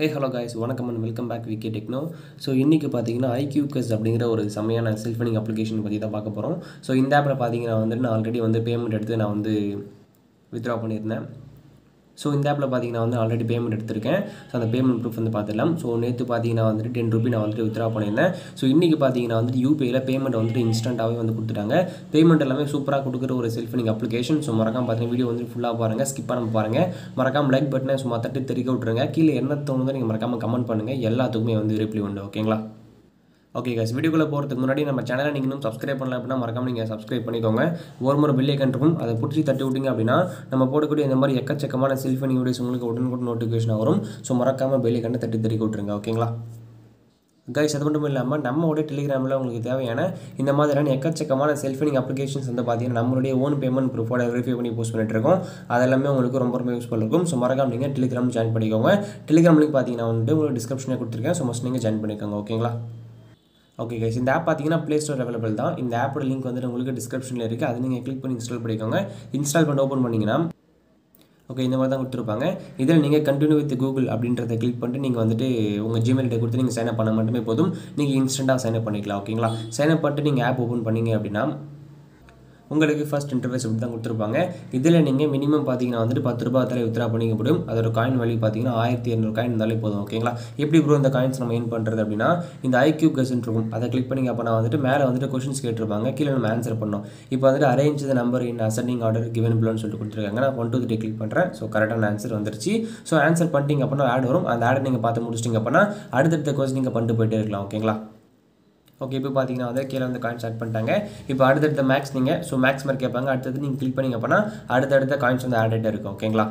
ஹே hello guys வணக்கம் and welcome back Vicky techno so இன்றைக்கி பார்த்தீங்கன்னா ஐக்யூ கஸ் அப்படிங்கிற ஒரு செம்மையான செல்ஃபனிங் அப்ளிகேஷன் பற்றி தான் பார்க்க போகிறோம் ஸோ இந்த ஆப்பில் பார்த்தீங்கன்னா வந்துட்டு நான் ஆல்ரெடி வந்து பேமெண்ட் எடுத்து நான் வந்து வித்ட்ரா பண்ணியிருந்தேன் ஸோ இந்த ஆப்பில் பார்த்தீங்கன்னா வந்து ஆல்ரெடி பேமெண்ட் எடுத்திருக்கேன் ஸோ அந்த பேமெண்ட் ப்ரூஃப் வந்து பார்த்துடலாம் ஸோ நேற்று பார்த்தீங்கன்னா வந்துட்டு டென் ருபி நான் வந்துட்டு வித்ரா பண்ணியிருந்தேன் ஸோ இன்றைக்கி பார்த்தீங்கன்னா வந்துட்டு யூபிஐயில் பேமெண்ட் வந்துட்டு இன்ஸ்டண்ட்டாகவே வந்து கொடுத்துட்டாங்க பேமெண்ட் எல்லாமே சூப்பராக கொடுக்குற ஒரு செல்ஃபனிங் அப்ளிகேஷன் ஸோ மறக்காம பார்த்தீங்கன்னா வீடியோ வந்து ஃபுல்லாக பாருங்கள் ஸ்கிப் பண்ணாமல் பாருங்கள் மறக்காம லைக் பட்டனை சும்மா தட்டி தெரிவிக்க விட்ருங்க கீழே என்ன தோணுதோ நீங்கள் மறக்காமல் கமெண்ட் பண்ணுங்கள் எல்லாத்துக்குமே வந்து ரிப்ளை உண்டு ஓகேங்களா ஓகே guys வீடியோக்குள்ளே போகிறதுக்கு முன்னாடி நம்ம சேனலை நீங்கள் இன்னும் சப்ஸ்கிரைப் பண்ணல அப்படின்னா மறக்காம நீங்கள் சப்ஸ்கிரைப் பண்ணிக்கோங்க ஒரு முறை பில்லை இருக்கும் அதை பிடிச்சி தட்டி விட்டீங்க அப்படின்னா நம்ம போடக்கூடிய இந்த மாதிரி எக்கச்சக்கமான செல்ஃபனி வீடியோஸ் உங்களுக்கு உடனுக்குடன் நோட்டிஃபிகேஷன் வரும் ஸோ மறக்காமல் பெல்லை கண்டு தட்டி தெரிவிக்க விட்ருங்க ஓகேங்களா கைஸ் அது மட்டும் இல்லாமல் நம்மளுடைய டெலிகிராமில் உங்களுக்கு தேவையான இந்த மாதிரியான எக்கச்சக்கமான செல்ஃபினிங் அப்ளிகேஷன்ஸ் வந்து பார்த்தீங்கன்னா நம்மளுடைய ஓன் பேமெண்ட் ப்ரூஃபோட வெரிஃபை பண்ணி போஸ்ட் பண்ணிட்டு இருக்கோம் அதெல்லாமே உங்களுக்கு ரொம்ப ரொம்ப யூஸ்ஃபுல் இருக்கும் ஸோ மறக்காம நீங்கள் டெலிகிராம் ஜாயின் பண்ணிக்கோங்க டெலிகிராம் லிங்க் பார்த்தீங்கன்னா வந்துட்டு உங்களுக்கு டிஸ்கிரிப்ஷனே கொடுத்துருக்கேன் ஸோ மஸ்ட் நீங்கள் ஜாயின் பண்ணிக்கோங்க ஓகேங்களா ஓகே கைஸ் இந்த ஆப் பார்த்தீங்கன்னா ப்ளே ஸ்டோர் அவைலபிள் தான் இந்த ஆப்போட லிங்க் வந்துட்டு உங்களுக்கு டிஸ்கிரிப்ஷனில் இருக்குது அதை நீங்கள் கிளிக் பண்ணி இன்ஸ்டால் பண்ணிக்கோங்க இன்ஸ்டால் பண்ணி ஓப்பன் பண்ணிங்கன்னா ஓகே இந்த மாதிரி தான் கொடுத்துருப்பாங்க இதில் நீங்கள் கண்டினியூ வித் கூகுள் அப்படின்றத கிளிக் பண்ணிட்டு நீங்கள் வந்துட்டு உங்கள் ஜிமெயில் ஐடி கொடுத்து நீங்கள் சைன் அப் பண்ண மட்டுமே போதும் நீங்கள் இன்ஸ்டண்ட்டாக சைன் அப் பண்ணிக்கலாம் ஓகேங்களா சைன் அப் பண்ணிட்டு நீங்கள் ஆப் ஓப்பன் பண்ணீங்க அப்படின்னா உங்களுக்கு ஃபஸ்ட் இன்டர்ஃபேஸ் இப்படி தான் கொடுத்துருப்பாங்க இதில் நீங்கள் மினிமம் பார்த்தீங்கன்னா வந்துட்டு பத்து ரூபா தலை வித்ரா பண்ணிக்க முடியும் அதோட காயின் வேல்யூ பார்த்தீங்கன்னா ஆயிரத்தி இரநூறு காயின் இருந்தாலே போதும் ஓகேங்களா எப்படி ப்ரோ இந்த காயின்ஸ் நம்ம ஏன் பண்ணுறது அப்படின்னா இந்த ஐக்யூ கஸ்ன்னு இருக்கும் அதை கிளிக் பண்ணிங்க அப்போ நான் வந்துட்டு மேலே வந்துட்டு கொஷின்ஸ் கேட்டிருப்பாங்க கீழே நம்ம ஆன்சர் பண்ணோம் இப்போ வந்துட்டு arrange the number in ascending order given பிளோன்னு சொல்லிட்டு கொடுத்துருக்காங்க நான் ஒன் டூ த்ரீ கிளிக் பண்ணுறேன் ஸோ கரெக்டான ஆன்சர் வந்துருச்சு ஸோ ஆன்சர் பண்ணிட்டீங்க அப்படின்னா ஆட் வரும் அந்த ஆடை நீங்கள் பார்த்து முடிச்சிட்டிங்க அப்படின்னா அடுத்தடுத்த கொஸ்டின் நீங்கள் பண்ணிட்டு போயிட்டே இருக்கலாம் ஓகேங்களா ஓகே இப்போ பார்த்தீங்கன்னா வந்து கீழே வந்து காயின் ஸ்டார்ட் பண்ணிட்டாங்க இப்போ அடுத்தடுத்த மேக்ஸ் நீங்கள் ஸோ மேக்ஸ் மார்க் கேட்பாங்க அடுத்தது நீங்கள் கிளிக் பண்ணிங்க அப்படின்னா அடுத்தடுத்த காயின்ஸ் வந்து ஆட் ஆகிட்டே இருக்கும் ஓகேங்களா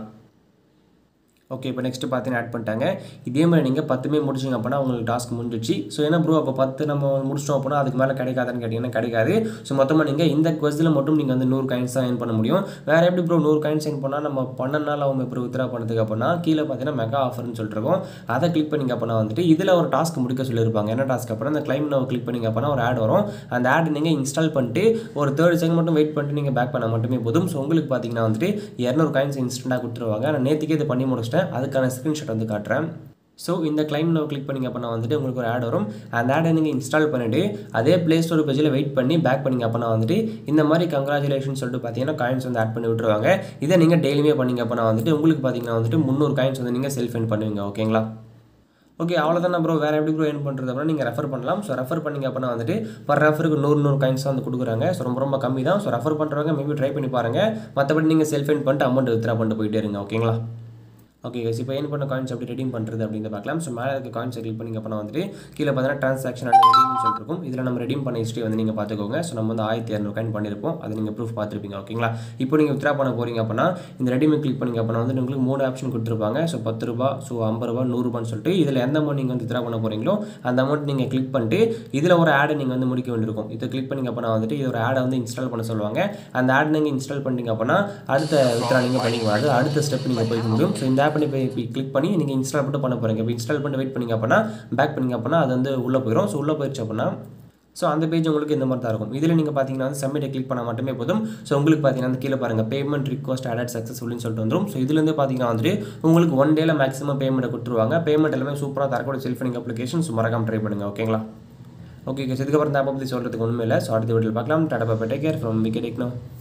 ஓகே இப்போ நெக்ஸ்ட் பார்த்தீங்கன்னா ஆட் பண்ணிட்டாங்க இதே மாதிரி நீங்கள் பத்துமே முடிச்சிங்க அப்படின்னா உங்களுக்கு டாஸ்க் முடிஞ்சிச்சு ஸோ என்ன ப்ரோ அப்போ பத்து நம்ம முடிச்சிட்டோம் அப்படின்னா அதுக்கு மேலே கிடைக்காதுன்னு கேட்டிங்கன்னா கிடைக்காது ஸோ மொத்தமாக நீங்கள் இந்த கொஸ்டில் மட்டும் நீங்கள் வந்து நூறு காயின்ஸ் தான் ஏன் பண்ண முடியும் வேறு எப்படி ப்ரோ நூறு காயின்ஸ் ஏன் பண்ணால் நம்ம பன்னெண்டு நாள் அவங்க இப்போ வித்ரா பண்ணதுக்கு அப்படின்னா கீழே பார்த்தீங்கன்னா மெகா ஆஃபர்னு சொல்லிருக்கோம் அதை கிளிக் பண்ணிங்க அப்படின்னா வந்துட்டு இதில் ஒரு டாஸ்க் முடிக்க சொல்லியிருப்பாங்க என்ன டாஸ்க் அப்புறம் அந்த கிளைம் நம்ம கிளிக் பண்ணிங்க அப்படின்னா ஒரு ஆட் வரும் அந்த ஆட் நீங்கள் இன்ஸ்டால் பண்ணிட்டு ஒரு தேர்ட் செகண்ட் மட்டும் வெயிட் பண்ணிட்டு நீங்கள் பேக் பண்ண மட்டுமே போதும் ஸோ உங்களுக்கு பார்த்தீங்கன்னா வந்துட்டு இரநூறு காயின்ஸ் இன்ஸ்டண்ட்டாக கொடுத்துருவாங்க நான் நேற்றுக்கே இதை பண்ணி முடிச்சிட்டேன் அதுக்கான ஸ்க்ரீன்ஷாட் வந்து காட்டுறேன் ஸோ இந்த கிளைம் நம்ம கிளிக் பண்ணிங்க அப்படின்னா வந்துட்டு உங்களுக்கு ஒரு ஆட் வரும் அந்த ஆடை நீங்கள் இன்ஸ்டால் பண்ணிவிட்டு அதே ப்ளே ஸ்டோர் பேஜில் வெயிட் பண்ணி பேக் பண்ணிங்க அப்படின்னா வந்துட்டு இந்த மாதிரி கங்க்ராச்சுலேஷன் சொல்லிட்டு பார்த்தீங்கன்னா காயின்ஸ் வந்து ஆட் பண்ணி விட்டுருவாங்க இதை நீங்கள் டெய்லியுமே பண்ணிங்க அப்படின்னா வந்துட்டு உங்களுக்கு பார்த்தீங்கன்னா வந்துட்டு முந்நூறு காயின்ஸ் வந்து நீங்கள் செல்ஃப் என் பண்ணுவீங்க ஓகேங்களா ஓகே அவ்வளோதான் ப்ரோ வேறு எப்படி ப்ரோ ஏன் பண்ணுறது அப்படின்னா நீங்கள் ரெஃபர் பண்ணலாம் ஸோ ரெஃபர் பண்ணிங்க அப்படின்னா வந்துட்டு பர் ரெஃபருக்கு நூறு நூறு காயின்ஸ் வந்து கொடுக்குறாங்க ஸோ ரொம்ப ரொம்ப கம்மி தான் ஸோ ரெஃபர் பண்ணுறவங்க மேபி ட்ரை பண்ணி பாருங்கள் மற்றபடி நீங்கள் செல்ஃப் என் பண்ணிட்டு அமௌண்ட் வித்ரா பண்ணிட்டு போயிட்டே இருங்க ஓகேங்களா ஓகே கைஸ் இப்போ ஏன் பண்ண காயின்ஸ் எப்படி ரெடீம் பண்ணுறது அப்படின்னு பார்க்கலாம் ஸோ மேலே இருக்க காயின்ஸை கிளிக் பண்ணிங்க அப்படின்னா வந்துட்டு கீழே பார்த்தீங்கன்னா ட்ரான்சாக்ஷன் அண்ட் ரெடீம்னு சொல்லிட்டு இருக்கும் இதில் நம்ம ரெடீம் பண்ண ஹிஸ்ட்ரி வந்து நீங்கள் பார்த்துக்கோங்க ஸோ நம்ம வந்து ஆயிரத்தி இரநூறு காயின் பண்ணியிருப்போம் அதை நீங்கள் ப்ரூஃப் பார்த்துருப்பீங்க ஓகேங்களா இப்போ நீங்கள் வித்ரா பண்ண போகிறீங்க அப்படின்னா இந்த ரெடீமை கிளிக் பண்ணிங்க அப்படின்னா வந்து உங்களுக்கு மூணு ஆப்ஷன் கொடுத்துருப்பாங்க ஸோ பத்து ரூபா ஸோ ஐம்பது ரூபா நூறுரூபான்னு சொல்லிட்டு இதில் எந்த அமௌண்ட் நீங்கள் வந்து வித்ரா பண்ண போகிறீங்களோ அந்த அமௌண்ட் நீங்கள் கிளிக் பண்ணிட்டு இதில் ஒரு ஆடை நீங்கள் வந்து முடிக்க வேண்டியிருக்கும் இதை கிளிக் பண்ணிங்க அப்படின்னா வந்துட்டு இது ஒரு ஆடை வந்து இன்ஸ்டால் பண்ண சொல்லுவாங்க அந்த ஆட் நீங்கள் இன்ஸ்டால் பண்ணிங்க அப்படின்னா அடுத்த வித்ரா நீங்கள் பண்ணிக்க அடுத்த ஸ்டெப் நீங்கள் போய்க்க முடியும் ஸோ இந்த ஆப் நீங்கள் கிளிக் பண்ணி நீங்கள் இன்ஸ்டால் மட்டும் பண்ண போகிறீங்க இப்போ இன்ஸ்டால் பண்ணி வெயிட் பண்ணிங்க அப்படின்னா பேக் பண்ணிங்க அப்படின்னா அது வந்து உள்ளே போயிடும் ஸோ உள்ளே போயிடுச்சு அப்படின்னா ஸோ அந்த பேஜ் உங்களுக்கு இந்த மாதிரி தான் இருக்கும் இதில் நீங்கள் பார்த்தீங்கன்னா வந்து சப்மிட்டை கிளிக் பண்ண மட்டுமே போதும் ஸோ உங்களுக்கு பார்த்தீங்கன்னா அந்த கீழே பாருங்கள் பேமெண்ட் ரிக்வஸ்ட் ஆடட் சக்ஸஸ்ஃபுல்னு சொல்லிட்டு வந்துடும் ஸோ இதுலேருந்து பார்த்தீங்கன்னா வந்துட்டு உங்களுக்கு ஒன் டேல மேக்ஸிமம் பேமெண்ட்டை கொடுத்துருவாங்க பேமெண்ட் எல்லாமே சூப்பராக தரக்கூடிய செல்ஃபினிங் அப்ளிகேஷன் ஸோ மறக்காம ட்ரை பண்ணுங்கள் ஓகேங்களா ஓகே இதுக்கப்புறம் இந்த ஆப்பை பற்றி சொல்கிறதுக்கு ஒன்றுமே இல்லை ஸோ அடுத்த வீட்டில் பார்க்கலாம் டாடா பாப்பா take care from Vicky techno